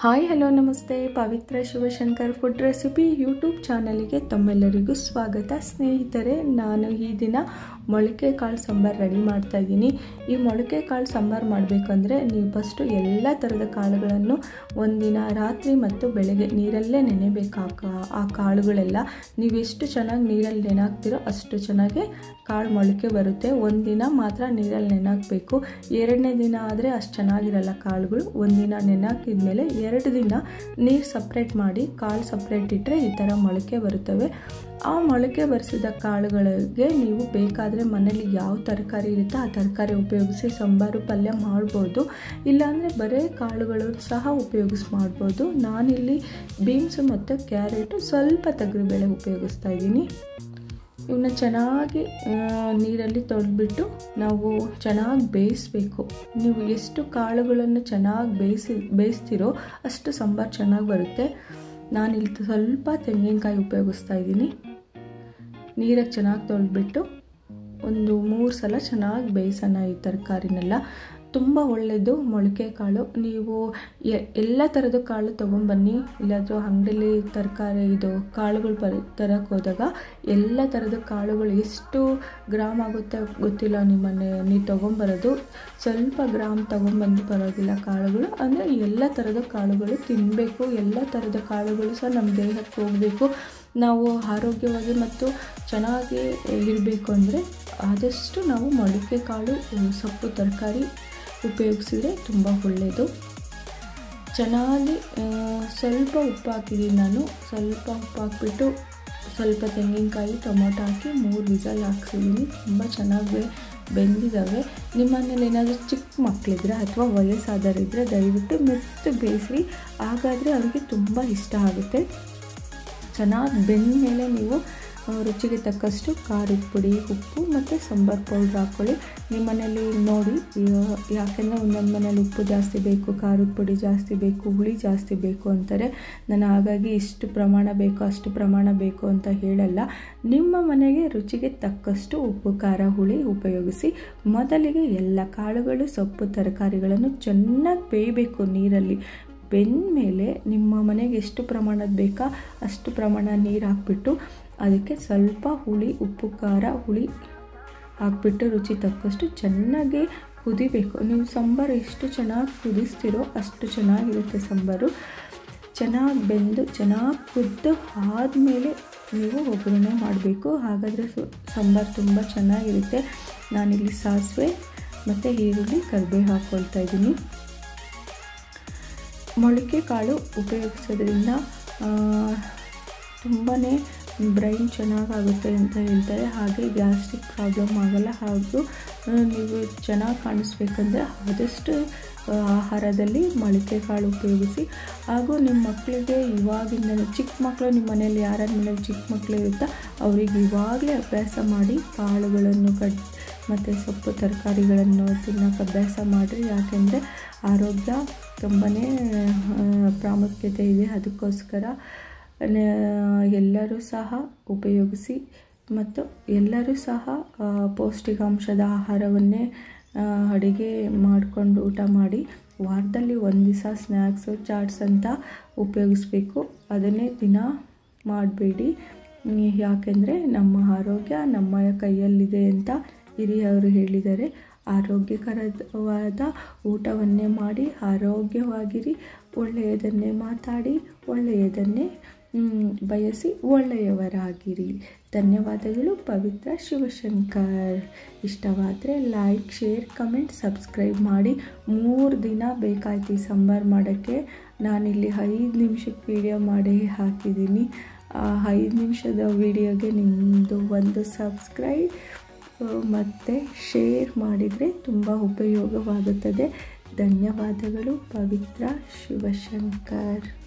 hi hello ನಮಸ್ತೆ Pavitra Shivashankar food recipe YouTube ಚಾನಲಿಗೆ ತಮ್ಮೆಲ್ಲರಿಗೂ ಸ್ವಾಗತ ಸ್ನೇಹಿತರೆ ನಾನು ಈ ದಿನ ಮೊಳಕೆ ಕಾಳು ಸಾಂಬಾರು ರೆಡಿ ಮಾಡ್ತಾ ಇದ್ದೀನಿ ಈ ಮೊಳಕೆ ಕಾಳು ಸಾಂಬಾರು ಮಾಡಬೇಕಂದ್ರೆ ನೀವು ಫಸ್ಟು ಎಲ್ಲ ಥರದ ಕಾಳುಗಳನ್ನು ಒಂದಿನ ರಾತ್ರಿ ಮತ್ತು ಬೆಳಗ್ಗೆ ನೀರಲ್ಲೇ ನೆನೆಬೇಕಾಗ ಆ ಕಾಳುಗಳೆಲ್ಲ ನೀವು ಎಷ್ಟು ಚೆನ್ನಾಗಿ ನೀರಲ್ಲಿ ನೆನಾಕ್ತಿರೋ ಅಷ್ಟು ಚೆನ್ನಾಗಿ ಕಾಳು ಮೊಳಕೆ ಬರುತ್ತೆ ಒಂದಿನ ಮಾತ್ರ ನೀರಲ್ಲಿ ನೆನಾಕಬೇಕು ಎರಡನೇ ದಿನ ಆದರೆ ಅಷ್ಟು ಚೆನ್ನಾಗಿರಲ್ಲ ಕಾಳುಗಳು ಒಂದಿನ ನೆನಾಕಿದ್ಮೇಲೆ ಎರಡು ದಿನ ನೀರು ಸಪ್ರೇಟ್ ಮಾಡಿ ಕಾಳು ಸಪ್ರೇಟ್ ಇಟ್ಟರೆ ಈ ಥರ ಮೊಳಕೆ ಬರುತ್ತವೆ ಆ ಮೊಳಕೆ ಬರೆಸಿದ ಕಾಳುಗಳಿಗೆ ನೀವು ಬೇಕಾದರೆ ಮನೇಲಿ ಯಾವ ತರಕಾರಿ ಇರುತ್ತೋ ಆ ತರಕಾರಿ ಉಪಯೋಗಿಸಿ ಸಾಂಬಾರು ಪಲ್ಯ ಮಾಡ್ಬೋದು ಇಲ್ಲಾಂದರೆ ಬರೀ ಕಾಳುಗಳು ಸಹ ಉಪಯೋಗಿಸಿ ಮಾಡ್ಬೋದು ನಾನಿಲ್ಲಿ ಬೀನ್ಸು ಮತ್ತು ಕ್ಯಾರೆಟು ಸ್ವಲ್ಪ ತೊಗರಿಬೇಳೆ ಉಪಯೋಗಿಸ್ತಾ ಇದ್ದೀನಿ ಇವನ್ನ ಚೆನ್ನಾಗಿ ನೀರಲ್ಲಿ ತೊಳೆದ್ಬಿಟ್ಟು ನಾವು ಚೆನ್ನಾಗಿ ಬೇಯಿಸ್ಬೇಕು ನೀವು ಎಷ್ಟು ಕಾಳುಗಳನ್ನು ಚೆನ್ನಾಗಿ ಬೇಯಿಸಿ ಬೇಯಿಸ್ತಿರೋ ಅಷ್ಟು ಸಾಂಬಾರು ಚೆನ್ನಾಗಿ ಬರುತ್ತೆ ನಾನಿಲ್ಲಿ ಸ್ವಲ್ಪ ತೆಂಗಿನಕಾಯಿ ಉಪಯೋಗಿಸ್ತಾ ಇದ್ದೀನಿ ನೀರಾಗಿ ಚೆನ್ನಾಗಿ ತೊಳೆದ್ಬಿಟ್ಟು ಒಂದು ಮೂರು ಸಲ ಚೆನ್ನಾಗಿ ಬೇಯಿಸೋಣ ಈ ತರಕಾರಿನೆಲ್ಲ ತುಂಬ ಒಳ್ಳೆಯದು ಮೊಳಕೆ ಕಾಳು ನೀವು ಎಲ್ಲ ಥರದ ಕಾಳು ತೊಗೊಂಬನ್ನಿ ಇಲ್ಲಾದರೂ ಅಂಗಡಿಲಿ ತರಕಾರಿ ಇದು ಕಾಳುಗಳು ಬರ ತರಕ್ಕೆ ಹೋದಾಗ ಎಲ್ಲ ಥರದ ಕಾಳುಗಳು ಎಷ್ಟು ಗ್ರಾಮ್ ಆಗುತ್ತೆ ಗೊತ್ತಿಲ್ಲ ನಿಮ್ಮನೆ ನೀವು ತೊಗೊಂಬರೋದು ಸ್ವಲ್ಪ ಗ್ರಾಮ್ ತೊಗೊಂಬಂದು ಪರವಾಗಿಲ್ಲ ಕಾಳುಗಳು ಅಂದರೆ ಎಲ್ಲ ಥರದ ಕಾಳುಗಳು ತಿನ್ನಬೇಕು ಎಲ್ಲ ಥರದ ಕಾಳುಗಳು ಸಹ ನಮ್ಮ ದೇಹಕ್ಕೆ ಹೋಗಬೇಕು ನಾವು ಆರೋಗ್ಯವಾಗಿ ಮತ್ತು ಚೆನ್ನಾಗಿ ಇರಬೇಕು ಅಂದರೆ ಆದಷ್ಟು ನಾವು ಮೊಳಕೆ ಕಾಳು ಸೊಪ್ಪು ತರಕಾರಿ ಉಪಯೋಗಿಸಿದ್ರೆ ತುಂಬ ಒಳ್ಳೆಯದು ಚೆನ್ನಾಗಿ ಸ್ವಲ್ಪ ಉಪ್ಪು ಹಾಕಿದ್ದೀನಿ ನಾನು ಸ್ವಲ್ಪ ಉಪ್ಪು ಹಾಕ್ಬಿಟ್ಟು ಸ್ವಲ್ಪ ತೆಂಗಿನಕಾಯಿ ಟೊಮೊಟೊ ಹಾಕಿ ಮೂರು ವಿಸಲ್ ಹಾಕ್ಸಿದ್ದೀನಿ ತುಂಬ ಚೆನ್ನಾಗಿ ಬೆಂದಿದ್ದಾವೆ ನಿಮ್ಮ ಮನೇಲಿ ಏನಾದರೂ ಚಿಕ್ಕ ಮಕ್ಕಳಿದ್ರೆ ಅಥವಾ ವಯಸ್ಸಾದವರಿದ್ದರೆ ದಯವಿಟ್ಟು ಮೆತ್ತು ಬೇಯಿಸಿ ಹಾಗಾದರೆ ಅವ್ರಿಗೆ ತುಂಬ ಇಷ್ಟ ಆಗುತ್ತೆ ಚೆನ್ನಾಗಿ ಬೆಂದ ಮೇಲೆ ನೀವು ರುಚಿಗೆ ತಕ್ಕಷ್ಟು ಖಾರದ ಪುಡಿ ಉಪ್ಪು ಮತ್ತು ಸಾಂಬಾರು ಪೌಡ್ರ್ ಹಾಕ್ಕೊಳ್ಳಿ ನಿಮ್ಮ ಮನೇಲಿ ನೋಡಿ ಯಾಕೆಂದರೆ ಒಂದೊಂದು ಮನೇಲಿ ಉಪ್ಪು ಜಾಸ್ತಿ ಬೇಕು ಖಾರದ ಪುಡಿ ಜಾಸ್ತಿ ಬೇಕು ಹುಳಿ ಜಾಸ್ತಿ ಬೇಕು ಅಂತಾರೆ ನಾನು ಹಾಗಾಗಿ ಇಷ್ಟು ಪ್ರಮಾಣ ಬೇಕು ಅಷ್ಟು ಪ್ರಮಾಣ ಬೇಕು ಅಂತ ಹೇಳಲ್ಲ ನಿಮ್ಮ ಮನೆಗೆ ರುಚಿಗೆ ತಕ್ಕಷ್ಟು ಉಪ್ಪು ಖಾರ ಹುಳಿ ಉಪಯೋಗಿಸಿ ಮೊದಲಿಗೆ ಎಲ್ಲ ಕಾಳುಗಳು ಸೊಪ್ಪು ತರಕಾರಿಗಳನ್ನು ಚೆನ್ನಾಗಿ ಬೇಯಬೇಕು ನೀರಲ್ಲಿ ಬೆಂದ ಮೇಲೆ ನಿಮ್ಮ ಮನೆಗೆ ಎಷ್ಟು ಪ್ರಮಾಣದ ಬೇಕಾ ಅಷ್ಟು ಪ್ರಮಾಣ ನೀರು ಹಾಕ್ಬಿಟ್ಟು ಅದಕ್ಕೆ ಸ್ವಲ್ಪ ಹುಳಿ ಉಪ್ಪು ಖಾರ ಹುಳಿ ಹಾಕ್ಬಿಟ್ಟು ರುಚಿ ತಕ್ಕಷ್ಟು ಚೆನ್ನಾಗಿ ಕುದಿಬೇಕು ನೀವು ಸಾಂಬಾರು ಎಷ್ಟು ಚೆನ್ನಾಗಿ ಕುದಿಸ್ತೀರೋ ಅಷ್ಟು ಚೆನ್ನಾಗಿರುತ್ತೆ ಸಾಂಬಾರು ಚೆನ್ನಾಗಿ ಬೆಂದು ಚೆನ್ನಾಗಿ ಕುದ್ದು ಆದಮೇಲೆ ನೀವು ಒಗ್ಗರಣೆ ಮಾಡಬೇಕು ಹಾಗಾದರೆ ಸಾಂಬಾರು ತುಂಬ ಚೆನ್ನಾಗಿರುತ್ತೆ ನಾನಿಲ್ಲಿ ಸಾಸಿವೆ ಮತ್ತು ಈರುಳ್ಳಿ ಕರಿಬೇವು ಹಾಕ್ಕೊಳ್ತಾ ಇದ್ದೀನಿ ಮೊಳಕೆ ಕಾಳು ಉಪಯೋಗಿಸೋದ್ರಿಂದ ತುಂಬಾ ಬ್ರೈನ್ ಚೆನ್ನಾಗಾಗುತ್ತೆ ಅಂತ ಹೇಳ್ತಾರೆ ಹಾಗೆ ಗ್ಯಾಸ್ಟ್ರಿಕ್ ಪ್ರಾಬ್ಲಮ್ ಆಗಲ್ಲ ಹಾಗೂ ನೀವು ಚೆನ್ನಾಗಿ ಕಾಣಿಸ್ಬೇಕಂದ್ರೆ ಆದಷ್ಟು ಆಹಾರದಲ್ಲಿ ಮೊಳಕೆ ಕಾಳು ಉಪಯೋಗಿಸಿ ಹಾಗೂ ನಿಮ್ಮ ಮಕ್ಕಳಿಗೆ ಇವಾಗಿಂದ ಚಿಕ್ಕ ಮಕ್ಕಳು ನಿಮ್ಮ ಮನೇಲಿ ಯಾರ್ಯಾರ ಮನೇಲಿ ಚಿಕ್ಕ ಮಕ್ಕಳು ಇರುತ್ತೋ ಅವ್ರಿಗೆ ಇವಾಗಲೇ ಅಭ್ಯಾಸ ಮಾಡಿ ಕಾಳುಗಳನ್ನು ಕಟ್ ಮತ್ತು ಸೊಪ್ಪು ತರಕಾರಿಗಳನ್ನು ತಿನ್ನೋಕೆ ಅಭ್ಯಾಸ ಮಾಡಿರಿ ಯಾಕೆಂದರೆ ಆರೋಗ್ಯ ತುಂಬಾ ಪ್ರಾಮುಖ್ಯತೆ ಇದೆ ಅದಕ್ಕೋಸ್ಕರ ಎಲ್ಲರೂ ಸಹ ಉಪಯೋಗಿಸಿ ಮತ್ತು ಎಲ್ಲರೂ ಸಹ ಪೌಷ್ಟಿಕಾಂಶದ ಆಹಾರವನ್ನೇ ಅಡುಗೆ ಮಾಡಿಕೊಂಡು ಊಟ ಮಾಡಿ ವಾರದಲ್ಲಿ ಒಂದು ದಿವಸ ಸ್ನ್ಯಾಕ್ಸು ಚಾಟ್ಸ್ ಅಂತ ಉಪಯೋಗಿಸ್ಬೇಕು ಅದನ್ನೇ ದಿನ ಮಾಡಬೇಡಿ ಯಾಕೆಂದರೆ ನಮ್ಮ ಆರೋಗ್ಯ ನಮ್ಮ ಕೈಯಲ್ಲಿದೆ ಅಂತ ಹಿರಿಯವರು ಹೇಳಿದ್ದಾರೆ ಆರೋಗ್ಯಕರವಾದ ಊಟವನ್ನೇ ಮಾಡಿ ಆರೋಗ್ಯವಾಗಿರಿ ಒಳ್ಳೆಯದನ್ನೇ ಮಾತಾಡಿ ಒಳ್ಳೆಯದನ್ನೇ ಬಯಸಿ ಒಳ್ಳೆಯವರಾಗಿರಿ ಧನ್ಯವಾದಗಳು ಪವಿತ್ರ ಶಿವಶಂಕರ್ ಇಷ್ಟವಾದರೆ ಲೈಕ್ ಶೇರ್ ಕಮೆಂಟ್ ಸಬ್ಸ್ಕ್ರೈಬ್ ಮಾಡಿ ಮೂರು ದಿನ ಬೇಕಾಯ್ತು ಈ ಸಾಂಬಾರು ಮಾಡೋಕ್ಕೆ ನಾನಿಲ್ಲಿ ಐದು ನಿಮಿಷಕ್ಕೆ ವೀಡಿಯೋ ಮಾಡಿ ಹಾಕಿದ್ದೀನಿ ಆ ಐದು ನಿಮಿಷದ ವೀಡಿಯೋಗೆ ನಿಮ್ಮದು ಒಂದು ಸಬ್ಸ್ಕ್ರೈಬ್ ಮತ್ತು ಶೇರ್ ಮಾಡಿದರೆ ತುಂಬ ಉಪಯೋಗವಾಗುತ್ತದೆ ಧನ್ಯವಾದಗಳು ಪವಿತ್ರ ಶಿವಶಂಕರ್